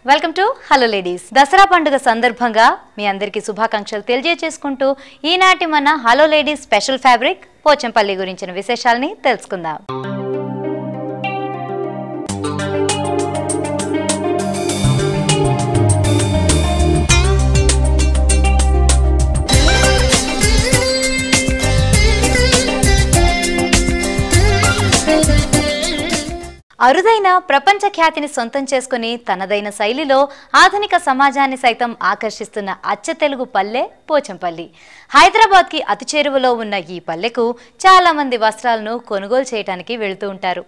welcome to hello ladies Dasara పండుగ సందర్భంగా మీ అందరికీ శుభాకాంక్షలు తెలియజేసుకుంటూ ఈనాటి మన hello ladies special fabric Pochampally గురించిన విశేషాలని తెలుసుకుందాం అరుదైన ప్రపంచ ఖ్యాతిని సొంతం చేసుకుని తనదైన శైలిలో ఆధునిక సమాజాన్ని సైతం ఆకర్షిస్తున్న అచ్చ తెలుగు పల్లె పోచంపల్లి హైదరాబాద్కి అతి చేరువలో ఉన్న ఈ పల్లెకు చాలా మంది వస్త్రాలను కొనుగోలు చేయడానికి వెళుతూ ఉంటారు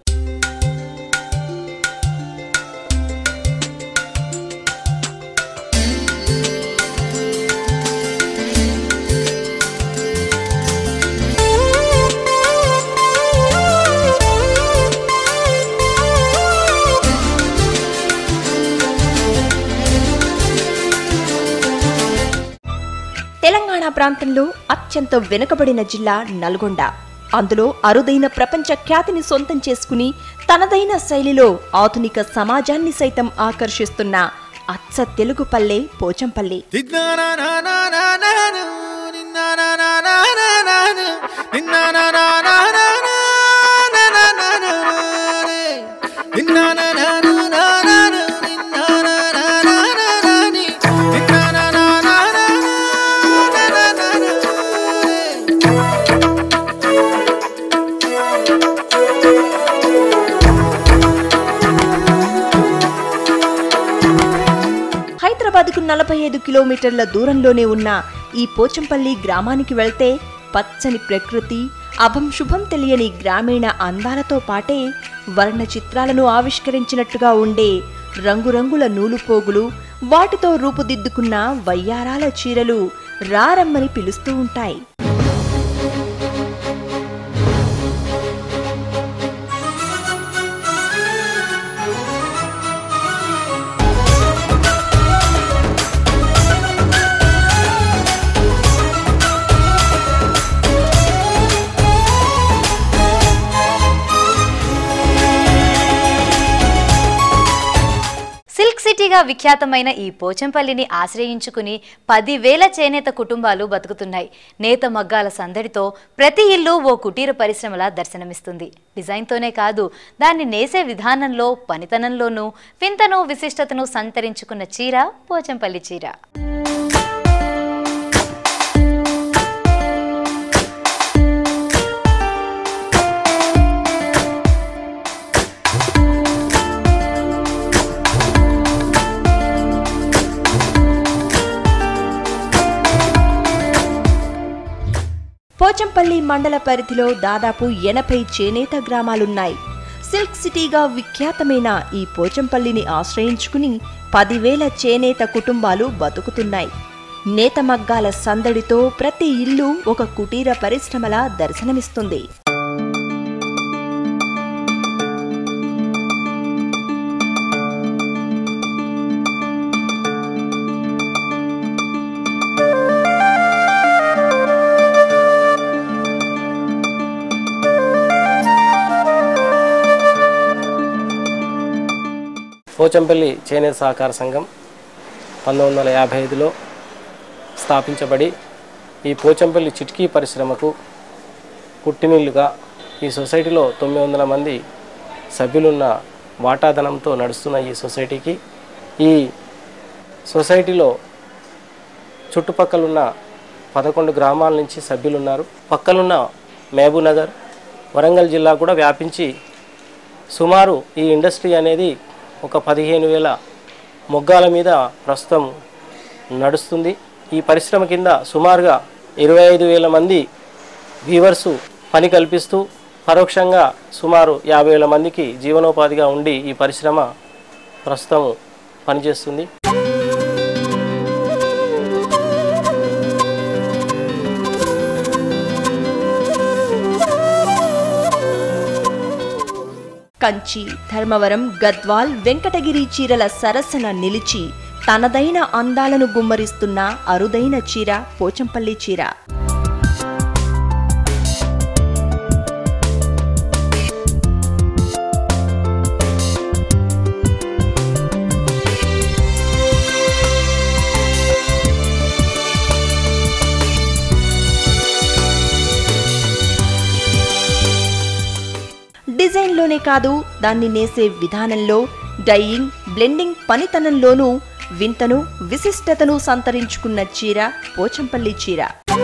తెలంగాణ ప్రాంతంలో అత్యంత వెనుకబడిన జిల్లా నల్గొండ అందులో అరుదైన ప్రపంచ ఖ్యాతిని సొంతం చేసుకుని తనదైన శైలిలో ఆధునిక సమాజాన్ని సైతం ఆకర్షిస్తున్న అచ్చ తెలుగు పల్లె పోచంపల్లి హైదరాబాద్కు నలభై ఐదు కిలోమీటర్ల దూరంలోనే ఉన్న ఈ పోచంపల్లి గ్రామానికి వెళ్తే పచ్చని ప్రకృతి అభం శుభం తెలియని గ్రామీణ అందాలతో పాటే వర్ణ చిత్రాలను ఆవిష్కరించినట్టుగా ఉండే రంగురంగుల నూలుపోగులు వాటితో రూపుదిద్దుకున్న వయ్యారాల చీరలు రారమ్మని పిలుస్తూ ఉంటాయి సిల్క్ సిటీగా విఖ్యాతమైన ఈ పోచంపల్లిని ఆశ్రయించుకుని పదివేల చేనేత కుటుంబాలు బతుకుతున్నాయి నేత మగ్గాల సందడితో ప్రతి ఇల్లు ఓ కుటీర పరిశ్రమలా దర్శనమిస్తుంది డిజైన్తోనే కాదు దాన్ని నేసే విధానంలో పనితనంలోనూ వింతను విశిష్టతను సంతరించుకున్న చీర పోచంపల్లి చీర పోచంపల్లి మండల పరిధిలో దాదాపు ఎనభై చేనేత గ్రామాలున్నాయి సిల్క్ సిటీగా విఖ్యాతమైన ఈ పోచంపల్లిని ఆశ్రయించుకుని పదివేల చేనేత కుటుంబాలు బతుకుతున్నాయి నేత మగ్గాల సందడితో ప్రతి ఇల్లు ఒక కుటీర పరిశ్రమలా దర్శనమిస్తుంది పోచంపల్లి చేనేత సహకార సంఘం పంతొమ్మిది వందల యాభై ఐదులో స్థాపించబడి ఈ పోచంపల్లి చిట్కీ పరిశ్రమకు పుట్టినిల్లుగా ఈ సొసైటీలో తొమ్మిది వందల మంది సభ్యులున్న వాటాధనంతో నడుస్తున్న ఈ సొసైటీకి ఈ సొసైటీలో చుట్టుపక్కలున్న పదకొండు గ్రామాల నుంచి సభ్యులు ఉన్నారు పక్కనున్న మహబూబ్నగర్ వరంగల్ జిల్లా కూడా వ్యాపించి సుమారు ఈ ఇండస్ట్రీ అనేది ఒక పదిహేను వేల మొగ్గాల మీద ప్రస్తుతం నడుస్తుంది ఈ పరిశ్రమ కింద సుమారుగా ఇరవై ఐదు వేల మంది వీవర్సు పని కల్పిస్తూ పరోక్షంగా సుమారు యాభై వేల మందికి జీవనోపాధిగా ఉండి ఈ పరిశ్రమ ప్రస్తుతం పనిచేస్తుంది కంచి ధర్మవరం గద్వాల్ వెంకటగిరి చీరల సరసన నిలిచి తనదైన అందాలను గుమ్మరిస్తున్న అరుదైన చీర పోచంపల్లి చీర డిజైన్లోనే కాదు దాన్ని నేసే విధానంలో డైయింగ్ బ్లెండింగ్ పనితనంలోనూ వింతను విశిష్టతను సంతరించుకున్న చీర పోచంపల్లి చీర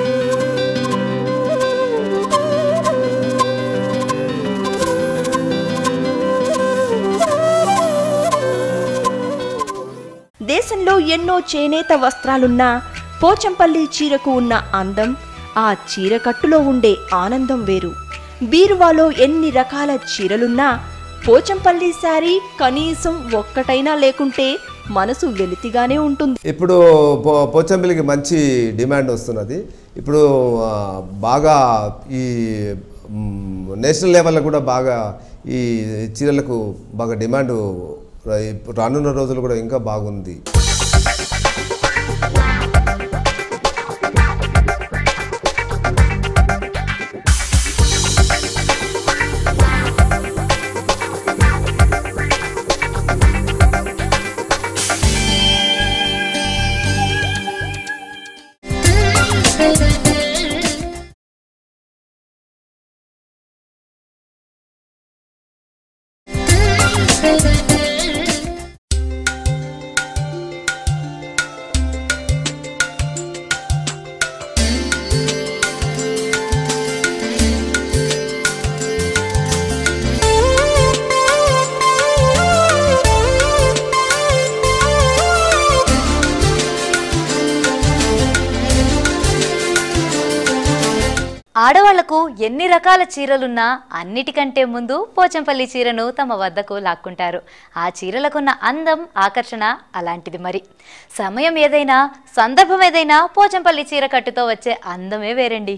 దేశంలో ఎన్నో చేనేత వస్త్రాలున్నా పోచంపల్లి చీరకు ఉన్న అందం ఆ చీర కట్టులో ఉండే ఆనందం వేరు బీరువాలో ఎన్ని రకాల చీరలున్నా పోచంపల్లి శారీ కనీసం ఒక్కటైనా లేకుంటే మనసు వెలితిగానే ఉంటుంది ఇప్పుడు పో పోచంపల్లికి మంచి డిమాండ్ వస్తున్నది ఇప్పుడు ఆ, బాగా ఈ మ్, నేషనల్ లెవెల్లో కూడా బాగా ఈ చీరలకు బాగా డిమాండ్ రా- రానున్న రోజులు కూడా ఇంకా బాగుంది ఆడవాళ్లకు ఎన్ని రకాల చీరలున్నా అన్నిటికంటే ముందు పోచంపల్లి చీరను తమ వద్దకు లాక్కుంటారు ఆ చీరలకున్న అందం ఆకర్షణ అలాంటిది మరి సమయం ఏదైనా సందర్భం ఏదైనా పోచంపల్లి చీర కట్టుతో వచ్చే అందమే వేరండి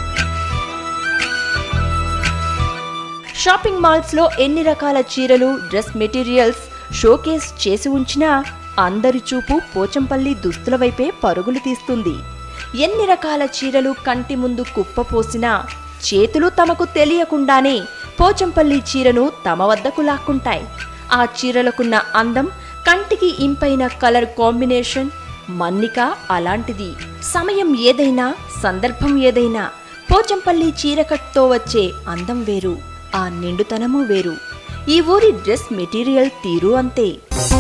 షాపింగ్ మాల్స్ లో ఎన్ని రకాల చీరలు డ్రెస్ మెటీరియల్స్ షోకేస్ చేసి ఉంచినా అందరి చూపు పోచంపల్లి దుస్తుల వైపే పరుగులు తీస్తుంది ఎన్ని రకాల చీరలు కంటి ముందు కుప్పపోసినా చేతులు తమకు తెలియకుండానే పోచంపల్లి చీరను తమ వద్దకు లాక్కుంటాయి ఆ చీరలకున్న అందం కంటికి ఇంపైన కలర్ కాంబినేషన్ మన్నిక అలాంటిది సమయం ఏదైనా సందర్భం ఏదైనా పోచంపల్లి చీరకట్టుతో వచ్చే అందం వేరు ఆ నిండుతనము వేరు ఈ ఊరి డ్రెస్ మెటీరియల్ తీరు అంతే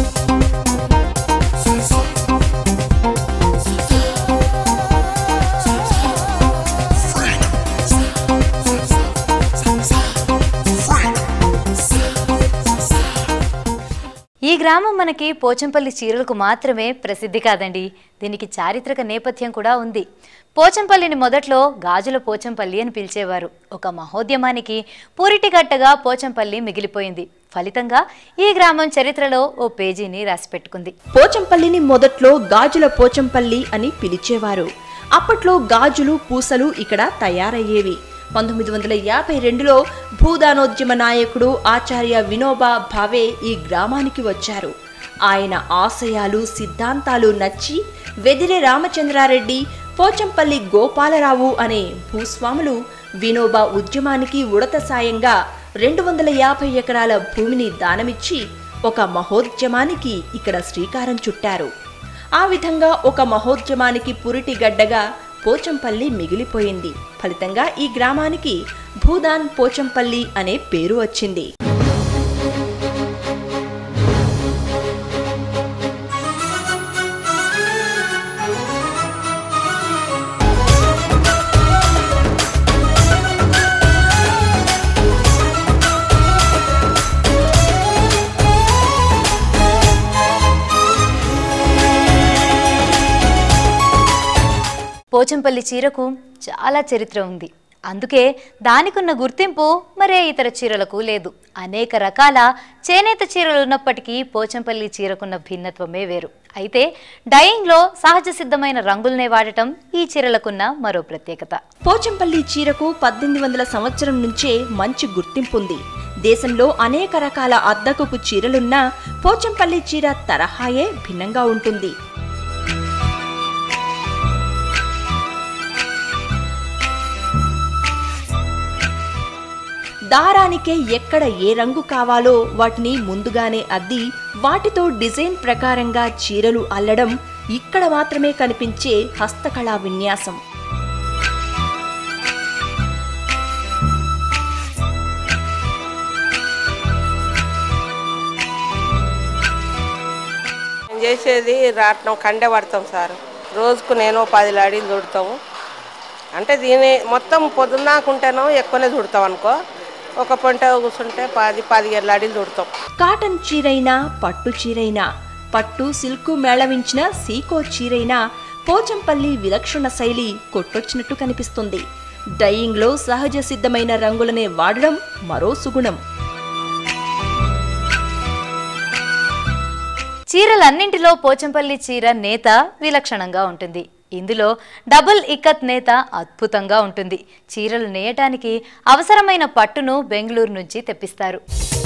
ఈ గ్రామం మనకి పోచంపల్లి చీరలకు మాత్రమే ప్రసిద్ధి కాదండి దీనికి చారిత్రక నేపథ్యం కూడా ఉంది పోచంపల్లిని మొదట్లో గాజుల పోచంపల్లి అని పిలిచేవారు ఒక మహోద్యమానికి పూరిటిగట్టగా పోచంపల్లి మిగిలిపోయింది ఫలితంగా ఈ గ్రామం చరిత్రలో ఓ పేజీని రాసిపెట్టుకుంది పోచంపల్లిని మొదట్లో గాజుల పోచంపల్లి అని పిలిచేవారు అప్పట్లో గాజులు పూసలు ఇక్కడ తయారయ్యేవి పంతొమ్మిది వందల యాభై రెండులో భూదానోద్యమ నాయకుడు ఆచార్య వినోబా భావే ఈ గ్రామానికి వచ్చారు ఆయన ఆశయాలు సిద్ధాంతాలు నచ్చి వెదిరే రామచంద్రారెడ్డి పోచంపల్లి గోపాలరావు అనే భూస్వాములు వినోబా ఉద్యమానికి ఉడత సాయంగా రెండు వందల యాభై ఎకరాల భూమిని దానమిచ్చి ఒక మహోద్యమానికి ఇక్కడ శ్రీకారం చుట్టారు ఆ విధంగా ఒక మహోద్యమానికి పురిటి గడ్డగా పోచంపల్లి మిగిలిపోయింది ఫలితంగా ఈ గ్రామానికి భూదాన్ పోచంపల్లి అనే పేరు వచ్చింది పోచంపల్లి చీరకు చాలా చరిత్ర ఉంది అందుకే దానికున్న గుర్తింపు మరే ఇతర చీరలకు లేదు అనేక రకాల చేనేత చీరలు ఉన్నప్పటికీ పోచంపల్లి చీరకున్న భిన్నత్వమే వేరు అయితే డయింగ్లో సహజ సిద్ధమైన రంగులనే వాడటం ఈ చీరలకున్న మరో ప్రత్యేకత పోచంపల్లి చీరకు పద్దెనిమిది వందల సంవత్సరం నుంచే మంచి గుర్తింపు ఉంది దేశంలో అనేక రకాల అద్దకపు చీరలున్నా పోచంపల్లి చీర తరహాయే భిన్నంగా ఉంటుంది దారానికే ఎక్కడ ఏ రంగు కావాలో వాటిని ముందుగానే అద్ది వాటితో డిజైన్ ప్రకారంగా చీరలు అల్లడం ఇక్కడ మాత్రమే కనిపించే హస్తకళా విన్యాసం చేసేది రాట్నం కండె పడతాం సార్ రోజుకు నేను పది లాడీలు చుడతాము అంటే దీని మొత్తం పొద్దున్నాకుంటేనో ఎక్కువనే చుడతాం అనుకో ఒక పంట కూర్చుంటే పది పదిహేను లాడీలు చుడతాం కాటన్ చీరైనా పట్టు చీరైనా పట్టు సిల్కు మేళవించిన సీకో చీరైనా పోచంపల్లి విలక్షణ శైలి కొట్టొచ్చినట్టు కనిపిస్తుంది డయింగ్లో సహజ సిద్ధమైన రంగులనే వాడడం మరో సుగుణం చీరలన్నింటిలో పోచంపల్లి చీర నేత విలక్షణంగా ఉంటుంది ఇందులో డబుల్ ఇక్కత్ నేత అద్భుతంగా ఉంటుంది చీరలు నేయటానికి అవసరమైన పట్టును బెంగళూరు నుంచి తెప్పిస్తారు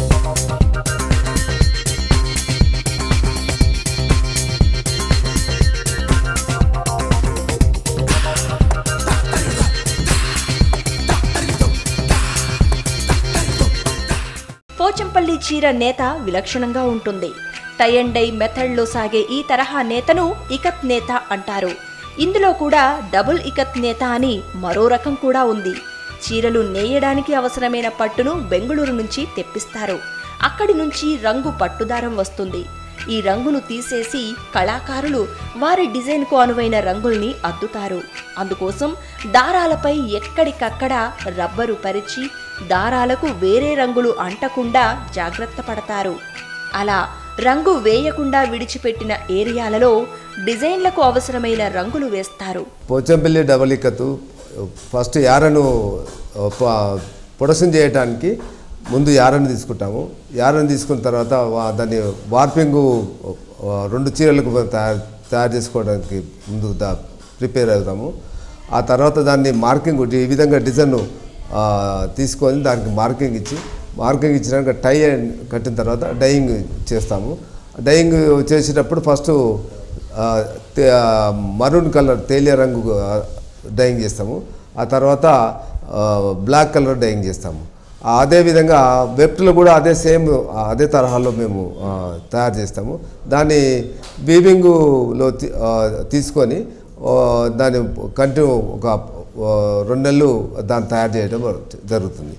పోచంపల్లి చీర నేత విలక్షణంగా ఉంటుంది టై అండ్ డై మెథడ్లో సాగే ఈ తరహా నేతను ఇకత్ నేత అంటారు ఇందులో కూడా డబుల్ ఇకత్ నేత అని మరో రకం కూడా ఉంది చీరలు నేయడానికి అవసరమైన పట్టును బెంగుళూరు నుంచి తెప్పిస్తారు అక్కడి నుంచి రంగు పట్టుదారం వస్తుంది ఈ రంగును తీసేసి కళాకారులు వారి డిజైన్కు అనువైన రంగుల్ని అద్దుతారు అందుకోసం దారాలపై ఎక్కడికక్కడ రబ్బరు పరిచి దారాలకు వేరే రంగులు అంటకుండా జాగ్రత్త పడతారు అలా రంగు వేయకుండా విడిచిపెట్టిన ఏరియాలలో డిజైన్లకు అవసరమైన రంగులు వేస్తారు పోచంపల్లి డబల్ ఇక్కతు ఫస్ట్ యారను ప- ప్రొడక్షన్ చేయడానికి ముందు యారని తీసుకుంటాము యారని తీసుకున్న తర్వాత వా- దాన్ని వార్పింగ్ రెండు చీరలకు తయారు తయారు చేసుకోవడానికి ముందు దా ప్రిపేర్ అవుతాము ఆ తర్వాత దాన్ని మార్కింగ్ ఈ విధంగా డిజైన్ తీసుకొని దానికి మార్కింగ్ ఇచ్చి మార్కింగ్ ఇచ్చినాక టై అండ్ కట్టిన తర్వాత డయింగ్ చేస్తాము డయింగ్ చేసేటప్పుడు ఫస్ట్ ఆ, తే- ఆ, మరూన్ కలర్ తేలియ రంగు ఆ, డయింగ్ చేస్తాము ఆ తర్వాత ఆ, బ్లాక్ కలర్ డయింగ్ చేస్తాము ఆ, అదేవిధంగా వెబ్ట్లో కూడా అదే సేమ్ ఆ, అదే తరహాలో మేము ఆ, తయారు చేస్తాము దాన్ని వీవింగ్లో తీ- ఆ, తీసుకొని ఆ, దాన్ని కంటిన్యూ ఒక ఆ, రెండు నెలలు దాన్ని తయారు చేయడం జరుగుతుంది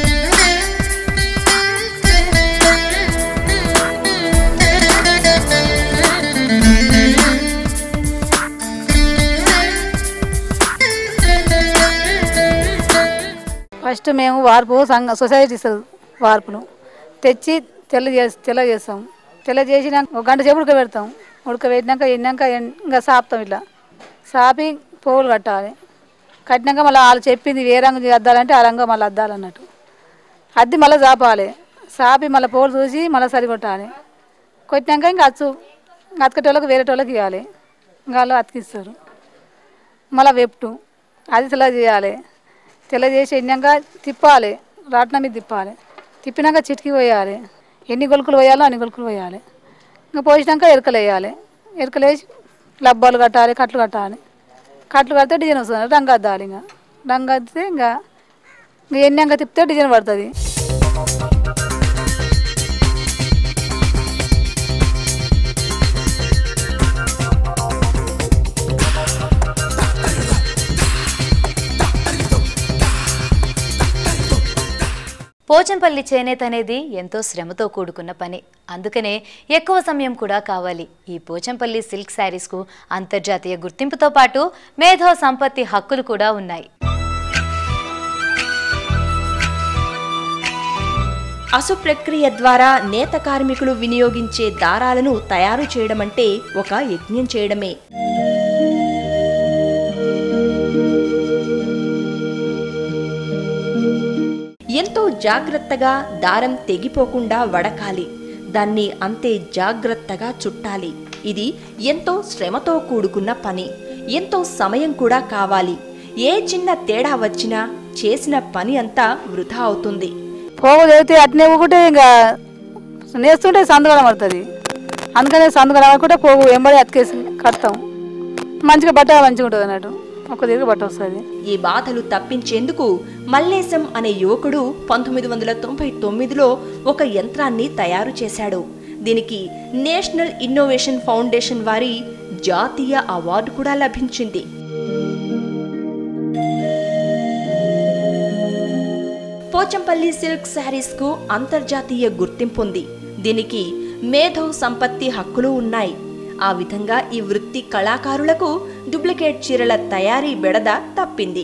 ఫస్ట్ మేము వార్పు సంఘ సొసైటీ ఇస్తుంది వార్పును తెచ్చి తెల్ల చేసి తెల్ల చేస్తాం తెల్ల చేసినాక ఒక గంట సేపు ఉడకబెడతాం ఉడకబెట్టినాక ఎన్నాక ఎన్- ఇంకా సాపుతాం ఇట్లా సాపి పోగులు కట్టాలి కట్టినాక మళ్ళీ వాళ్ళు చెప్పింది ఏ రంగు అద్దాలంటే ఆ రంగు మళ్ళీ అద్దాలన్నట్టు అద్ది మళ్ళీ సాపాలి సాపి మళ్ళీ పోలు చూసి మళ్ళీ సరికొట్టాలి కొట్టినాక ఇంకా అచ్చు అతకటోళ్ళకి వేరే వాళ్ళకి ఇవ్వాలి ఇంకా వాళ్ళు అతికిస్తారు మళ్ళీ వెప్టు అది తెల్ల చేయాలి తెల్ల చేసి ఎన్నాక తిప్పాలి రాట్నం మీద తిప్పాలి తిప్పినాక చిటికి పోయాలి ఎన్ని గొలుకులు పోయాలో అన్ని గొలుకులు పోయాలి ఇంకా పోసినాక ఎరకలు వేయాలి ఎరకలు వేసి లబ్బాలు కట్టాలి కట్లు కట్టాలి కట్లు కడితే డిజైన్ వస్తుంది రంగు అద్దాలి ఇంకా రంగు అద్దితే ఇంకా ఇంకా ఎన్నాక తిప్పితే డిజైన్ పడుతుంది పోచంపల్లి చేనేత అనేది ఎంతో శ్రమతో కూడుకున్న పని అందుకనే ఎక్కువ సమయం కూడా కావాలి ఈ పోచంపల్లి సిల్క్ శారీస్కు అంతర్జాతీయ గుర్తింపుతో పాటు మేధో సంపత్తి హక్కులు కూడా ఉన్నాయి అసు ప్రక్రియ ద్వారా నేత కార్మికులు వినియోగించే దారాలను తయారు చేయడమంటే ఒక యజ్ఞం చేయడమే ఎంతో జాగ్రత్తగా దారం తెగిపోకుండా వడకాలి దాన్ని అంతే జాగ్రత్తగా చుట్టాలి ఇది ఎంతో శ్రమతో కూడుకున్న పని ఎంతో సమయం కూడా కావాలి ఏ చిన్న తేడా వచ్చినా చేసిన పని అంతా వృధా అవుతుంది పోగు తెగితే అట్నే ఒకటే ఇంకా నేస్తుంటే సందు కనబడుతుంది అందుకనే సందు కనబడకుండా పోగు వెంబడి అతికేసి కడతాం మంచిగా బట్ట మంచిగా ఉంటుంది అన్నట్టు ఒక తిరిగి బట్ట వస్తుంది ఈ బాధలు తప్పించేందుకు మల్లేశం అనే యువకుడు పంతొమ్మిది వందల తొంభై తొమ్మిదిలో ఒక యంత్రాన్ని తయారు చేశాడు దీనికి నేషనల్ ఇన్నోవేషన్ ఫౌండేషన్ వారి జాతీయ అవార్డు కూడా లభించింది పోచంపల్లి సిల్క్ శారీస్ కు అంతర్జాతీయ గుర్తింపు ఉంది దీనికి మేధో సంపత్తి హక్కులు ఉన్నాయి ఆ విధంగా ఈ వృత్తి కళాకారులకు డూప్లికేట్ చీరల తయారీ బెడద తప్పింది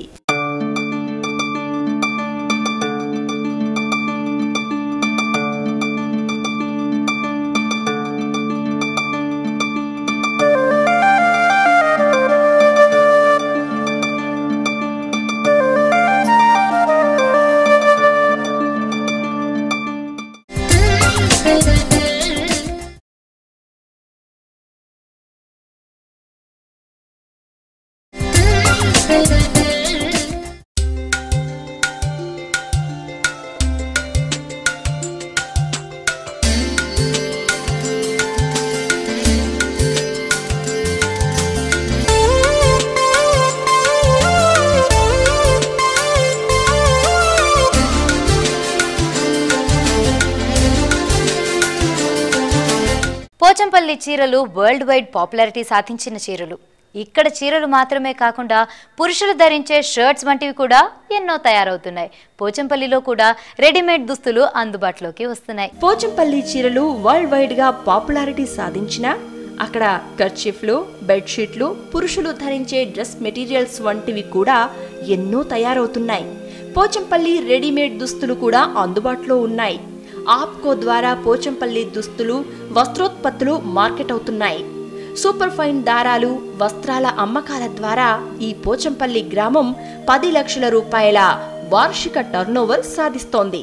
పోచంపల్లి చీరలు వరల్డ్ వైడ్ పాపులారిటీ సాధించిన చీరలు ఇక్కడ చీరలు మాత్రమే కాకుండా పురుషులు ధరించే షర్ట్స్ వంటివి కూడా ఎన్నో తయారవుతున్నాయి పోచంపల్లిలో కూడా రెడీమేడ్ దుస్తులు అందుబాటులోకి వస్తున్నాయి పోచంపల్లి చీరలు వరల్డ్ వైడ్ గా పాపులారిటీ సాధించిన అక్కడ కర్చీఫ్లు బెడ్షీట్లు పురుషులు ధరించే డ్రెస్ మెటీరియల్స్ వంటివి కూడా ఎన్నో తయారవుతున్నాయి పోచంపల్లి రెడీమేడ్ దుస్తులు కూడా అందుబాటులో ఉన్నాయి ఆప్కో ద్వారా పోచంపల్లి దుస్తులు వస్త్రోత్పత్తులు మార్కెట్ అవుతున్నాయి సూపర్ ఫైన్ దారాలు వస్త్రాల అమ్మకాల ద్వారా ఈ పోచంపల్లి గ్రామం పది లక్షల రూపాయల వార్షిక టర్నోవర్ సాధిస్తోంది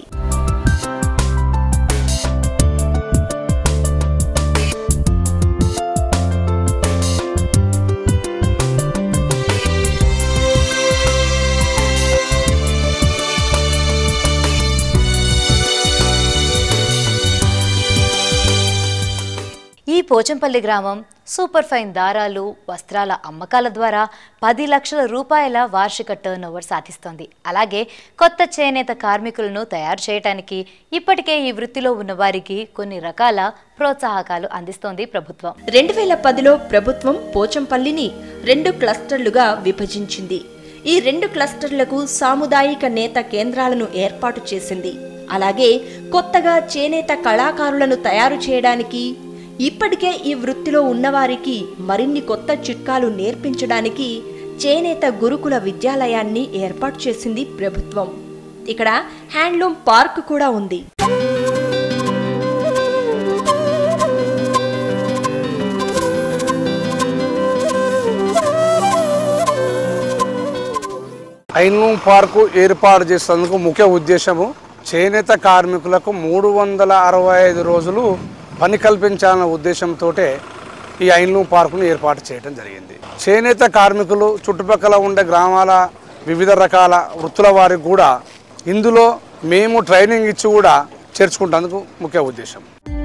ఈ పోచంపల్లి గ్రామం సూపర్ ఫైన్ దారాలు వస్త్రాల అమ్మకాల ద్వారా పది లక్షల రూపాయల వార్షిక టర్న్ ఓవర్ సాధిస్తోంది అలాగే కొత్త చేనేత కార్మికులను తయారు చేయడానికి ఇప్పటికే ఈ వృత్తిలో ఉన్న వారికి కొన్ని రకాల ప్రోత్సాహకాలు అందిస్తోంది ప్రభుత్వం రెండు వేల పదిలో ప్రభుత్వం పోచంపల్లిని రెండు క్లస్టర్లుగా విభజించింది ఈ రెండు క్లస్టర్లకు సాముదాయిక నేత కేంద్రాలను ఏర్పాటు చేసింది అలాగే కొత్తగా చేనేత కళాకారులను తయారు చేయడానికి ఇప్పటికే ఈ వృత్తిలో ఉన్నవారికి మరిన్ని కొత్త చిట్కాలు నేర్పించడానికి చేనేత గురుకుల విద్యాలయాన్ని ఏర్పాటు చేసింది ప్రభుత్వం ఇక్కడ హ్యాండ్లూమ్ పార్క్ కూడా ఉంది ఐన్లూమ్ పార్కు ఏర్పాటు చేసేందుకు ముఖ్య ఉద్దేశము చేనేత కార్మికులకు మూడు వందల అరవై ఐదు రోజులు పని కల్పించాలన్న ఉద్దేశంతో ఈ ఐన్లూమ్ పార్కును ఏర్పాటు చేయడం జరిగింది చేనేత కార్మికులు చుట్టుపక్కల ఉండే గ్రామాల వివిధ రకాల వృత్తుల వారికి కూడా ఇందులో మేము ట్రైనింగ్ ఇచ్చి కూడా చేర్చుకుంటేందుకు ముఖ్య ఉద్దేశం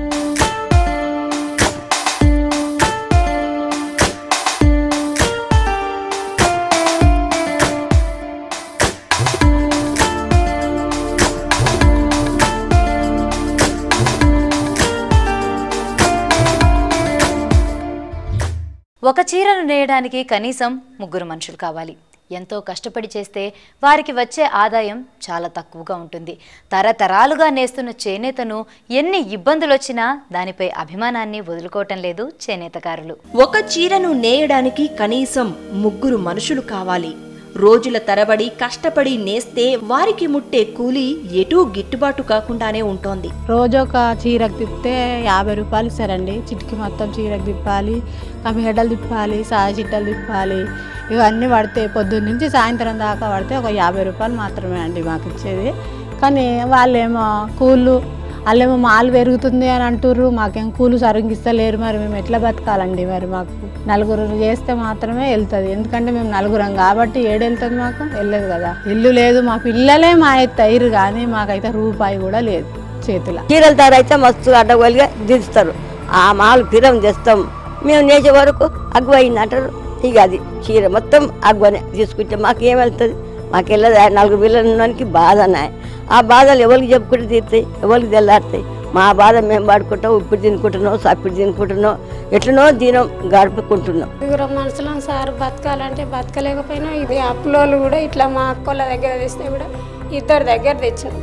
ఒక చీరను నేయడానికి కనీసం ముగ్గురు మనుషులు కావాలి ఎంతో కష్టపడి చేస్తే వారికి వచ్చే ఆదాయం చాలా తక్కువగా ఉంటుంది తరతరాలుగా నేస్తున్న చేనేతను ఎన్ని ఇబ్బందులు వచ్చినా దానిపై అభిమానాన్ని వదులుకోవటం లేదు చేనేతకారులు ఒక చీరను నేయడానికి కనీసం ముగ్గురు మనుషులు కావాలి రోజుల తరబడి కష్టపడి నేస్తే వారికి ముట్టే కూలి ఎటూ గిట్టుబాటు కాకుండానే ఉంటోంది రోజు ఒక చీరకు తిప్పితే యాభై రూపాయలు ఇస్తారండి చిటికి మొత్తం చీరకు తిప్పాలి కమి గడ్డలు తిప్పాలి సాయ చిట్టలు తిప్పాలి ఇవన్నీ పడితే పొద్దున్న నుంచి సాయంత్రం దాకా పడితే ఒక యాభై రూపాయలు మాత్రమే అండి మాకు ఇచ్చేది కానీ వాళ్ళేమో కూళ్ళు వాళ్ళేమో మాలు పెరుగుతుంది అని అంటుర్రు మాకేం కూలు సరిగిస్తలేరు మరి మేము ఎట్లా బతకాలండి మరి మాకు నలుగురు చేస్తే మాత్రమే వెళ్తుంది ఎందుకంటే మేము నలుగురం కాబట్టి ఏడు వెళ్తుంది మాకు వెళ్ళదు కదా ఇల్లు లేదు మా పిల్లలే మా ఎత్తయిరు కానీ మాకైతే రూపాయి కూడా లేదు చేతిలో చీరల ధర అయితే మస్తు అడ్డగోలుగా దించుతారు ఆ మాలు ఫిరం చేస్తాం మేము నేసే వరకు అగ్గు అయింది అంటారు ఇక అది చీర మొత్తం అగ్గునే తీసుకుంటే మాకు ఏం వెళ్తుంది మాకు వెళ్ళదు ఆ నలుగురు పిల్లలు ఉన్నవానికి బాధ నాయ ఆ బాధలు ఎవరికి చెప్పుకుంటే తీరుతాయి ఎవరికి తెల్లారుతాయి మా బాధ మేము పడుకుంటాం ఇప్పుడు తినుకుంటున్నాం సప్పుడు తినుకుంటున్నాం ఎట్లనో దీనం గడుపుకుంటున్నాం నలుగురు మనుషులను సార్ బతకాలంటే బతకలేకపోయినా ఇది అప్పులోళ్ళు కూడా ఇట్లా మా అక్కోళ్ళ దగ్గర తెస్తే కూడా ఇద్దరు దగ్గర తెచ్చినాం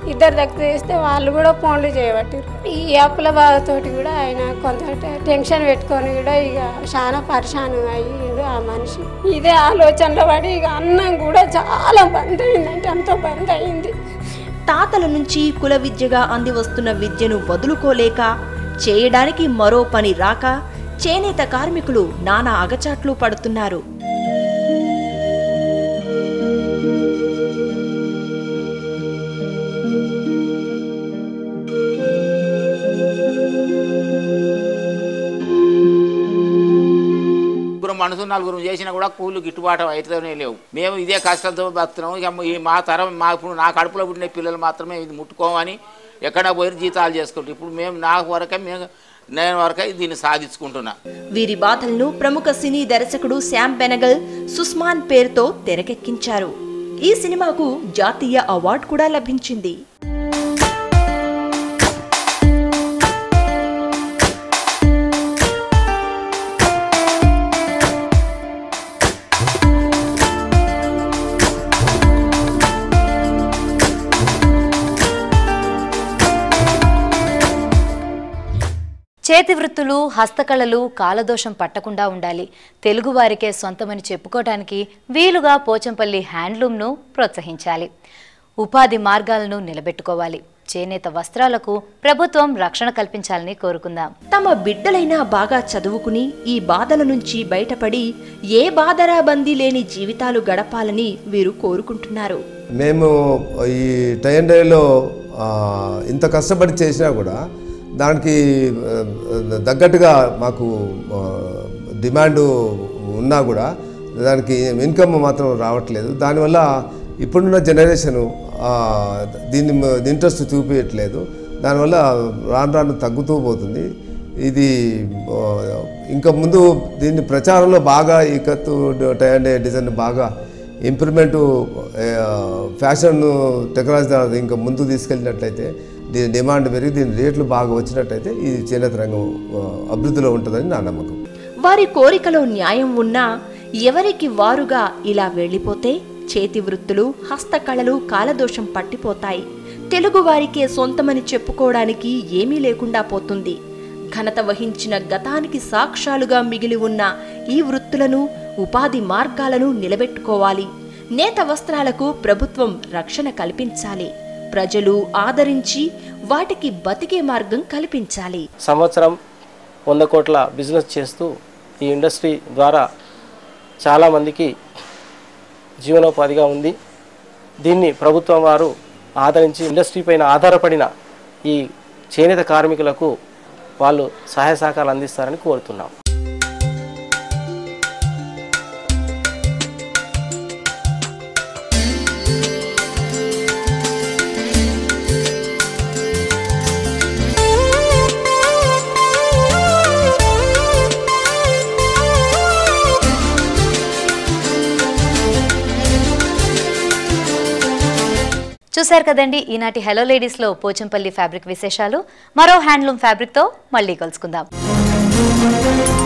ఇద్దరు దగ్గర చేస్తే వాళ్ళు కూడా ఫోన్లు చేయబట్టారు ఈ అప్పుల బాధతోటి కూడా ఆయన కొంత టె- టెన్షన్ పెట్టుకొని కూడా ఇక చాలా పరిశాను అయ్యిండు ఆ మనిషి ఇదే ఆలోచనలో పడి ఇక అన్నం కూడా చాలా బంద్ అయిందంటే అంత బంద్ అయింది తాతల నుంచి కుల విద్యగా అంది వస్తున్న విద్యను వదులుకోలేక చేయడానికి మరో పని రాక చేనేత కార్మికులు నానా అగచాట్లు పడుతున్నారు ముగ్గురు మనసు నలుగురు చేసినా కూడా కూలి గిట్టుబాటు అవుతూనే లేవు మేము ఇదే కష్టంతో బతున్నాము ఇక ఈ మా తరం మా ఇప్పుడు నా కడుపులో పుట్టిన పిల్లలు మాత్రమే ఇది ముట్టుకోమని ఎక్కడ పోయి జీతాలు చేసుకుంటాం ఇప్పుడు మేము నాకు వరకే మేము నేను వరకే దీన్ని సాధించుకుంటున్నా వీరి బాధలను ప్రముఖ సినీ దర్శకుడు శ్యామ్ బెనగల్ సుస్మాన్ పేరుతో తెరకెక్కించారు ఈ సినిమాకు జాతీయ అవార్డు కూడా లభించింది చేతి వృత్తులు హస్తకళలు కాలదోషం పట్టకుండా ఉండాలి తెలుగువారికే సొంతమని చెప్పుకోవటానికి వీలుగా పోచంపల్లి హ్యాండ్లూమ్ను ప్రోత్సహించాలి ఉపాధి మార్గాలను నిలబెట్టుకోవాలి చేనేత వస్త్రాలకు ప్రభుత్వం రక్షణ కల్పించాలని కోరుకుందాం తమ బిడ్డలైనా బాగా చదువుకుని ఈ బాధల నుంచి బయటపడి ఏ బాధరా బందీ లేని జీవితాలు గడపాలని వీరు కోరుకుంటున్నారు మేము ఈ టై అండ్ డైలో ఆ, ఇంత కష్టపడి చేసినా కూడా దానికి ఆ, తగ్గట్టుగా మాకు ఆ, డిమాండ్ ఉన్నా కూడా దానికి ఇన్కమ్ మాత్రం రావట్లేదు దానివల్ల ఇప్పుడున్న జనరేషను ఆ, దీన్ని మ- ఇంట్రెస్ట్ చూపించట్లేదు దానివల్ల రాను రాను తగ్గుతూ పోతుంది ఇది ఆ, ఇంకా ముందు దీన్ని ప్రచారంలో బాగా ikat tie and dye design బాగా ఇంప్రూవ్మెంట్ ఫ్యాషన్ టెక్నాలజీ ద్వారా ఇంకా ముందుకు తీసుకెళ్ళినట్లయితే దీని డిమాండ్ పెరిగి దీని రేట్లు బాగా వచ్చినట్టయితే ఈ చేనేత రంగం ఆ, అభివృద్ధిలో ఉంటుందని నా నమ్మకం వారి కోరికలో న్యాయం ఉన్నా ఎవరికి వారుగా ఇలా వెళ్ళిపోతే చేతి వృత్తులు హస్తకళలు కాలదోషం పట్టిపోతాయి తెలుగువారికే సొంతమని చెప్పుకోవడానికి ఏమీ లేకుండా పోతుంది ఘనత వహించిన గతానికి సాక్ష్యాలుగా మిగిలి ఉన్న ఈ వృత్తులను ఉపాధి మార్గాలను నిలబెట్టుకోవాలి నేత వస్త్రాలకు ప్రభుత్వం రక్షణ కల్పించాలి ప్రజలు ఆదరించి వాటికి బతికే మార్గం కల్పించాలి సంవత్సరం వంద కోట్ల బిజినెస్ చేస్తూ ఈ ఇండస్ట్రీ ద్వారా చాలామందికి జీవనోపాధిగా ఉంది దీన్ని ప్రభుత్వం వారు ఆదరించి ఇండస్ట్రీ పైన ఆధారపడిన ఈ చేనేత కార్మికులకు వాళ్ళు సహాయ సహకారాలు అందిస్తారని కోరుతున్నాం చూశారు కదండి ఈనాటి హలో లేడీస్లో పోచంపల్లి ఫ్యాబ్రిక్ విశేషాలు మరో హ్యాండ్లూమ్ ఫ్యాబ్రిక్తో మళ్ళీ కలుసుకుందాం